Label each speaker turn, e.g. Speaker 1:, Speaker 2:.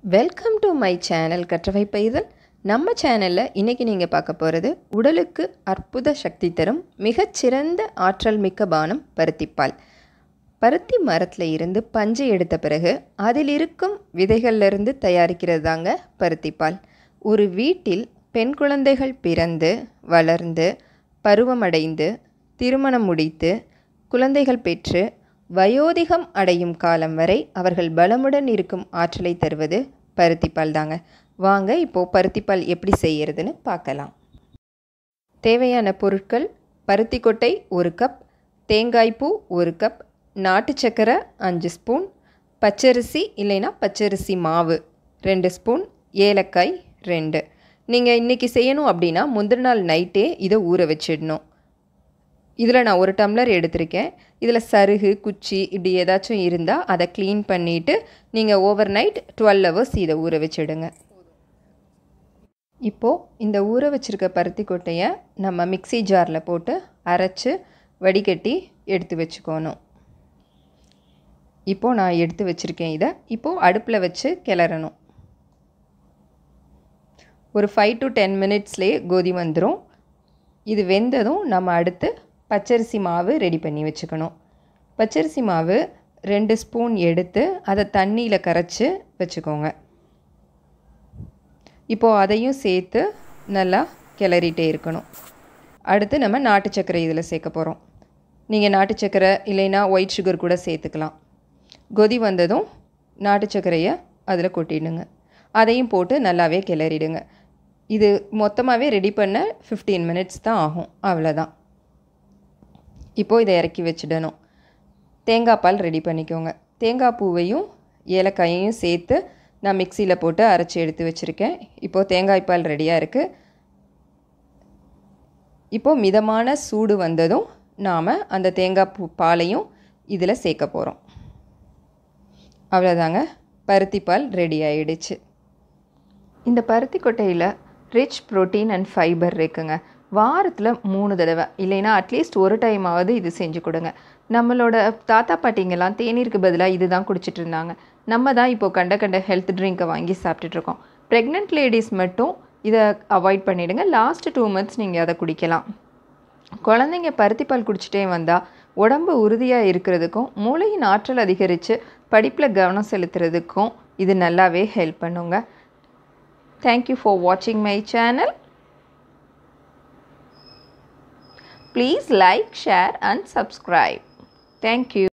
Speaker 1: Welcome to my channel கற்றவை பைதல் நம்ம சேனலில் இன்றைக்கி நீங்கள் பார்க்க போகிறது உடலுக்கு அற்புத சக்தி தரும் மிகச்சிறந்த ஆற்றல் மிக்க பானம் பருத்திப்பால் பருத்தி மரத்தில் இருந்து பஞ்சு எடுத்த பிறகு அதில் இருக்கும் விதைகள்லேருந்து தயாரிக்கிறது தாங்க பருத்திப்பால் ஒரு வீட்டில் பெண் குழந்தைகள் பிறந்து வளர்ந்து பருவமடைந்து திருமணம் முடித்து குழந்தைகள் பெற்று வயோதிகம் அடையும் காலம் வரை அவர்கள் பலமுடன் இருக்கும் ஆற்றலை தருவது பருத்திப்பால் தாங்க வாங்க இப்போது பருத்திப்பால் எப்படி செய்யறதுன்னு பார்க்கலாம் தேவையான பொருட்கள் பருத்தி கொட்டை ஒரு கப் தேங்காய்ப்பூ ஒரு கப் நாட்டு சக்கரை அஞ்சு ஸ்பூன் பச்சரிசி இல்லைன்னா பச்சரிசி மாவு ரெண்டு ஸ்பூன் ஏலக்காய் ரெண்டு நீங்கள் இன்றைக்கி செய்யணும் அப்படின்னா முந்தின நாள் நைட்டே இதை ஊற வச்சிடணும் இதில் நான் ஒரு டம்ளர் எடுத்திருக்கேன் இதில் சருகு குச்சி இப்படி ஏதாச்சும் இருந்தால் அதை க்ளீன் பண்ணிவிட்டு நீங்கள் ஓவர் நைட் டுவெல் ஹவர்ஸ் இதை ஊற வச்சிடுங்க இப்போது இந்த ஊற வச்சுருக்க பருத்தி கொட்டையை நம்ம மிக்சி ஜாரில் போட்டு அரைச்சி வடிகட்டி எடுத்து வச்சுக்கணும் இப்போது நான் எடுத்து வச்சுருக்கேன் இதை இப்போது அடுப்பில் வச்சு கிளறணும் ஒரு ஃபைவ் டு டென் மினிட்ஸ்லேயே கோதி வந்துடும் இது வெந்ததும் நம்ம அடுத்து பச்சரிசி மாவு ரெடி பண்ணி வச்சுக்கணும் பச்சரிசி மாவு ரெண்டு ஸ்பூன் எடுத்து அதை தண்ணியில் கரைச்சி வச்சுக்கோங்க இப்போது அதையும் சேர்த்து நல்லா கிளறிட்டே இருக்கணும் அடுத்து நம்ம நாட்டு சர்க்கரை இதில் சேர்க்க போகிறோம் நீங்கள் நாட்டு சர்க்கரை இல்லைன்னா ஒயிட் சுகர் கூட சேர்த்துக்கலாம் கொதி வந்ததும் நாட்டு சர்க்கரையை அதில் கொட்டிடுங்க அதையும் போட்டு நல்லாவே கிளறிடுங்க இது மொத்தமாகவே ரெடி பண்ண ஃபிஃப்டீன் மினிட்ஸ் தான் ஆகும் அவ்வளோதான் இப்போது இதை இறக்கி வச்சிடணும் தேங்காய் பால் ரெடி பண்ணிக்கோங்க தேங்காய் பூவையும் ஏலக்காயையும் சேர்த்து நான் மிக்சியில் போட்டு அரைச்சி எடுத்து வச்சுருக்கேன் இப்போது தேங்காய் பால் ரெடியாக இருக்குது இப்போது மிதமான சூடு வந்ததும் நாம் அந்த தேங்காய் பூ பாலையும் இதில் சேர்க்க போகிறோம் அவ்வளோதாங்க பருத்தி பால் ரெடி ஆகிடுச்சு இந்த பருத்தி கொட்டையில் ரிச் ப்ரோட்டீன் அண்ட் ஃபைபர் இருக்குங்க வாரத்தில் மூணு தடவை இல்லைன்னா அட்லீஸ்ட் ஒரு டைமாவது இது செஞ்சு கொடுங்க நம்மளோட தாத்தா பாட்டிங்கெல்லாம் தேநீருக்கு பதிலாக இது தான் குடிச்சிட்டு இருந்தாங்க நம்ம தான் இப்போது கண்ட கண்ட ஹெல்த் ட்ரிங்க்கை வாங்கி சாப்பிட்டுட்ருக்கோம் ப்ரெக்னென்ட் லேடிஸ் மட்டும் இதை அவாய்ட் பண்ணிவிடுங்க லாஸ்ட் டூ மந்த்ஸ் நீங்கள் அதை குடிக்கலாம் குழந்தைங்க பருத்தி பால் குடிச்சிட்டே வந்தால் உடம்பு உறுதியாக இருக்கிறதுக்கும் மூளையின் ஆற்றல் அதிகரித்து படிப்பில் கவனம் செலுத்துறதுக்கும் இது நல்லாவே ஹெல்ப் பண்ணுங்க Thank you for watching my channel. Please like, share and subscribe. Thank you.